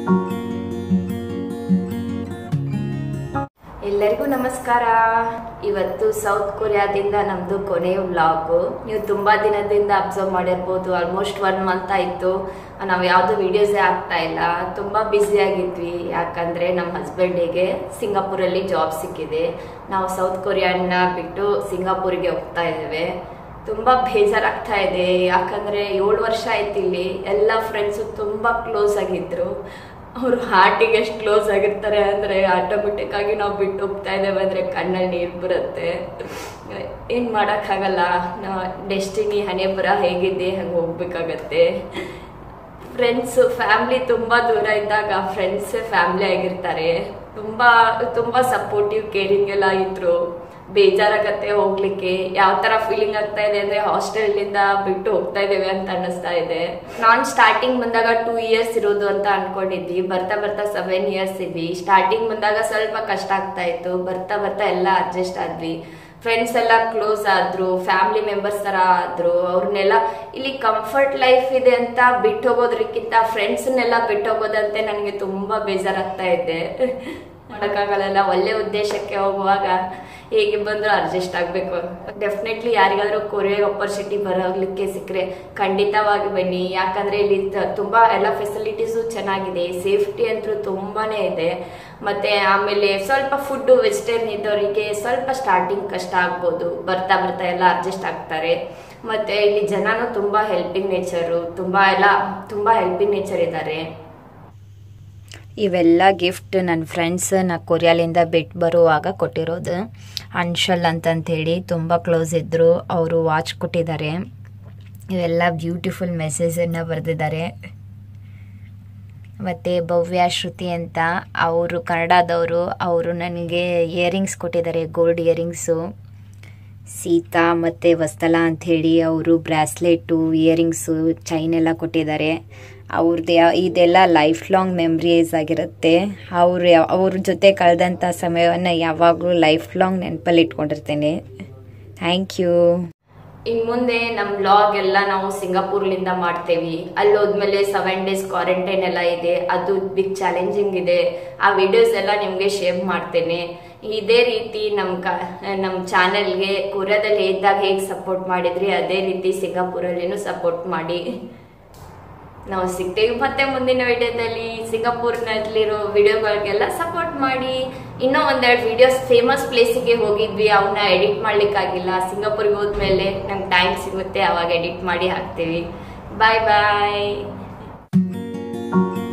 ಎಲ್ಲರಿಗೂ ನಮಸ್ಕಾರ ಇವತ್ತು ಸೌತ್ ಕೊರಿಯಾದಿಂದ ನಮ್ದು ಕೊನೆಯ ವ್ಲಾಗು ನೀವು ತುಂಬಾ ದಿನದಿಂದ ಅಬ್ಸರ್ವ್ ಮಾಡಿರ್ಬೋದು ಆಲ್ಮೋಸ್ಟ್ ಒನ್ ಮಂತ್ ಆಯ್ತು ನಾವು ಯಾವುದು ವಿಡಿಯೋಸೇ ಆಗ್ತಾ ಇಲ್ಲ ತುಂಬಾ ಬ್ಯುಸಿ ಆಗಿದ್ವಿ ಯಾಕಂದ್ರೆ ನಮ್ಮ ಹಸ್ಬೆಂಡಿಗೆ ಸಿಂಗಾಪುರಲ್ಲಿ ಜಾಬ್ ಸಿಕ್ಕಿದೆ ನಾವು ಸೌತ್ ಕೊರಿಯಾನ ಬಿಟ್ಟು ಸಿಂಗಾಪುರಿಗೆ ಹೋಗ್ತಾ ಇದ್ದೇವೆ ತುಂಬಾ ಬೇಜಾರಾಗ್ತಾ ಇದೆ ಯಾಕಂದ್ರೆ ಏಳು ವರ್ಷ ಆಯ್ತು ಇಲ್ಲಿ ಎಲ್ಲ ಫ್ರೆಂಡ್ಸು ತುಂಬಾ ಕ್ಲೋಸ್ ಆಗಿದ್ರು ಅವರು ಹಾರ್ಟಿಗೆ ಎಷ್ಟು ಕ್ಲೋಸ್ ಆಗಿರ್ತಾರೆ ಅಂದ್ರೆ ಆಟೋಮೆಟಿಕ್ ಆಗಿ ನಾವು ಬಿಟ್ಟು ಹೋಗ್ತಾ ಇದ್ದೇವೆ ಅಂದ್ರೆ ಕಣ್ಣಲ್ಲಿ ನೀರು ಬರುತ್ತೆ ಏನ್ ಮಾಡೋಕ್ಕಾಗಲ್ಲ ಡೆಸ್ಟಿನಿ ಹಣೆ ಬರ ಹೇಗಿದೆ ಹಂಗೆ ಹೋಗ್ಬೇಕಾಗತ್ತೆ ಫ್ರೆಂಡ್ಸ್ ಫ್ಯಾಮಿಲಿ ತುಂಬಾ ದೂರ ಇದ್ದಾಗ ಫ್ರೆಂಡ್ಸ್ ಫ್ಯಾಮಿಲಿ ಆಗಿರ್ತಾರೆ ತುಂಬಾ ತುಂಬಾ ಸಪೋರ್ಟಿವ್ ಕೇರಿಂಗ್ ಎಲ್ಲ ಇದ್ರು ಬೇಜಾರಾಗತ್ತೆ ಹೋಗ್ಲಿಕ್ಕೆ ಯಾವ ತರ ಫೀಲಿಂಗ್ ಆಗ್ತಾ ಇದೆ ಅಂದ್ರೆ ಹಾಸ್ಟೆಲ್ ಇಂದ ಬಿಟ್ಟು ಹೋಗ್ತಾ ಇದ್ದೇವೆ ಅಂತ ಅನ್ನಿಸ್ತಾ ಇದೆ ನಾನ್ ಸ್ಟಾರ್ಟಿಂಗ್ ಬಂದಾಗ ಟೂ ಇಯರ್ಸ್ ಇರೋದು ಅಂತ ಅನ್ಕೊಂಡಿದ್ವಿ ಬರ್ತಾ ಬರ್ತಾ ಸೆವೆನ್ ಇಯರ್ಸ್ ಇದ್ವಿ ಸ್ಟಾರ್ಟಿಂಗ್ ಬಂದಾಗ ಸ್ವಲ್ಪ ಕಷ್ಟ ಆಗ್ತಾ ಇತ್ತು ಬರ್ತಾ ಬರ್ತಾ ಎಲ್ಲ ಅಡ್ಜಸ್ಟ್ ಆದ್ವಿ ಫ್ರೆಂಡ್ಸ್ ಎಲ್ಲ ಕ್ಲೋಸ್ ಆದ್ರು ಫ್ಯಾಮಿಲಿ ಮೆಂಬರ್ಸ್ ತರ ಆದ್ರು ಅವ್ರನ್ನೆಲ್ಲ ಇಲ್ಲಿ ಕಂಫರ್ಟ್ ಲೈಫ್ ಇದೆ ಅಂತ ಬಿಟ್ಟು ಹೋಗೋದ್ರಕ್ಕಿಂತ ಫ್ರೆಂಡ್ಸ್ನೆಲ್ಲ ಬಿಟ್ಟು ಹೋಗೋದಂತೆ ನನಗೆ ತುಂಬಾ ಬೇಜಾರಾಗ್ತಾ ಇದೆ ಮಾಡೋಕ್ಕಾಗಲ್ಲ ಒಳ್ಳೆ ಉದ್ದೇಶಕ್ಕೆ ಹೋಗುವಾಗ ಹೇಗೆ ಬಂದರೂ ಅಡ್ಜಸ್ಟ್ ಆಗಬೇಕು ಡೆಫಿನೆಟ್ಲಿ ಯಾರಿಗಾದ್ರೂ ಕೊರಿಯಾ ಆಪರ್ಚುನಿಟಿ ಬರೋಗ್ಲಿಕ್ಕೆ ಸಿಕ್ಕರೆ ಖಂಡಿತವಾಗಿ ಬನ್ನಿ ಯಾಕಂದ್ರೆ ಇಲ್ಲಿ ತ- ತುಂಬಾ ಎಲ್ಲ ಫೆಸಿಲಿಟೀಸು ಚೆನ್ನಾಗಿದೆ ಸೇಫ್ಟಿ ಅಂತೂ ತುಂಬಾನೇ ಇದೆ ಮತ್ತೆ ಆಮೇಲೆ ಸ್ವಲ್ಪ ಫುಡ್ ವೆಜಿಟೇರಿಯನ್ ಇದ್ದವರಿಗೆ ಸ್ವಲ್ಪ ಸ್ಟಾರ್ಟಿಂಗ್ ಕಷ್ಟ ಆಗ್ಬೋದು ಬರ್ತಾ ಬರ್ತಾ ಎಲ್ಲ ಅಡ್ಜಸ್ಟ್ ಆಗ್ತಾರೆ ಮತ್ತೆ ಇಲ್ಲಿ ಜನನು ತುಂಬಾ ಹೆಲ್ಪಿಂಗ್ ನೇಚರು ತುಂಬಾ ಎಲ್ಲ ತುಂಬಾ ಹೆಲ್ಪಿಂಗ್ ನೇಚರ್ ಇದ್ದಾರೆ ಇವೆಲ್ಲ ಗಿಫ್ಟ್ ನನ್ನ ಫ್ರೆಂಡ್ಸ್ ನಾ ಕೊರಿಯಾಲಿಂದ ಬಿಟ್ಟು ಬರುವಾಗ ಕೊಟ್ಟಿರೋದು ಅನ್ಶಲ್ ಅಂತಂಥೇಳಿ ತುಂಬ ಕ್ಲೋಸ್ ಇದ್ದರು ಅವರು ವಾಚ್ ಕೊಟ್ಟಿದ್ದಾರೆ ಇವೆಲ್ಲ ಬ್ಯೂಟಿಫುಲ್ ಮೆಸೇಜನ್ನು ಬರೆದಿದ್ದಾರೆ ಮತ್ತು ಭವ್ಯ ಶ್ರುತಿ ಅಂತ ಅವರು ಕನ್ನಡದವರು ಅವರು ನನಗೆ ಇಯರಿಂಗ್ಸ್ ಕೊಟ್ಟಿದ್ದಾರೆ ಗೋಲ್ಡ್ ಇಯರಿಂಗ್ಸು ಸೀತಾ ಮತ್ತು ವಸ್ತಲ ಅಂಥೇಳಿ ಅವರು ಬ್ರಾಸ್ಲೆಟು ಇಯರಿಂಗ್ಸು ಚೈನ್ ಎಲ್ಲ ಕೊಟ್ಟಿದ್ದಾರೆ ಅವ್ರದ್ದು ಯಾ ಇದೆಲ್ಲ ಲೈಫ್ ಲಾಂಗ್ ಮೆಮ್ರೀಸ್ ಆಗಿರುತ್ತೆ ಅವ್ರು ಯಾವ ಅವ್ರ ಜೊತೆ ಕಳೆದಂಥ ಸಮಯವನ್ನು ಯಾವಾಗಲೂ ಲೈಫ್ ಲಾಂಗ್ ನೆನಪಲ್ಲಿ ಇಟ್ಕೊಂಡಿರ್ತೇನೆ ಥ್ಯಾಂಕ್ ಯು ಇನ್ ಮುಂದೆ ನಮ್ ಬ್ಲಾಗ್ ಎಲ್ಲ ನಾವು ಸಿಂಗಾಪುರ್ಲಿಂದ ಮಾಡ್ತೇವಿ ಅಲ್ಲಿ ಹೋದ್ಮೇಲೆ ಸೆವೆನ್ ಡೇಸ್ ಕ್ವಾರಂಟೈನ್ ಎಲ್ಲ ಇದೆ ಅದು ಬಿಗ್ ಚಾಲೆಂಜಿಂಗ್ ಇದೆ ಆ ವಿಡಿಯೋಸ್ ಎಲ್ಲ ನಿಮ್ಗೆ ಶೇರ್ ಮಾಡ್ತೇನೆ ಇದೇ ರೀತಿ ನಮ್ ಕ ನಮ್ ಚಾನೆಲ್ಗೆ ಕೊರಿಯಾದಲ್ಲಿ ಇದ್ದಾಗ ಹೇಗೆ ಸಪೋರ್ಟ್ ಮಾಡಿದ್ರಿ ಅದೇ ರೀತಿ ಸಿಂಗಾಪುರಲ್ಲಿನೂ ಸಪೋರ್ಟ್ ಮಾಡಿ ನಾವು ಸಿಗ್ತೇವೆ ಮತ್ತೆ ಮುಂದಿನ ವಿಡಿಯೋದಲ್ಲಿ ಸಿಂಗಾಪುರ್ನಲ್ಲಿರೋ ವಿಡಿಯೋಗಳಿಗೆಲ್ಲ ಸಪೋರ್ಟ್ ಮಾಡಿ ಇನ್ನೂ ಒಂದೆರಡು ವಿಡಿಯೋಸ್ ಫೇಮಸ್ ಪ್ಲೇಸಿಗೆ ಹೋಗಿದ್ವಿ ಅವನ್ನ ಎಡಿಟ್ ಮಾಡ್ಲಿಕ್ಕಾಗಿಲ್ಲ ಸಿಂಗಾಪುರ್ಗೆ ಹೋದ್ಮೇಲೆ ನಮ್ಗೆ ಟೈಮ್ ಸಿಗುತ್ತೆ ಅವಾಗ ಎಡಿಟ್ ಮಾಡಿ ಹಾಕ್ತೀವಿ ಬಾಯ್ ಬಾಯ್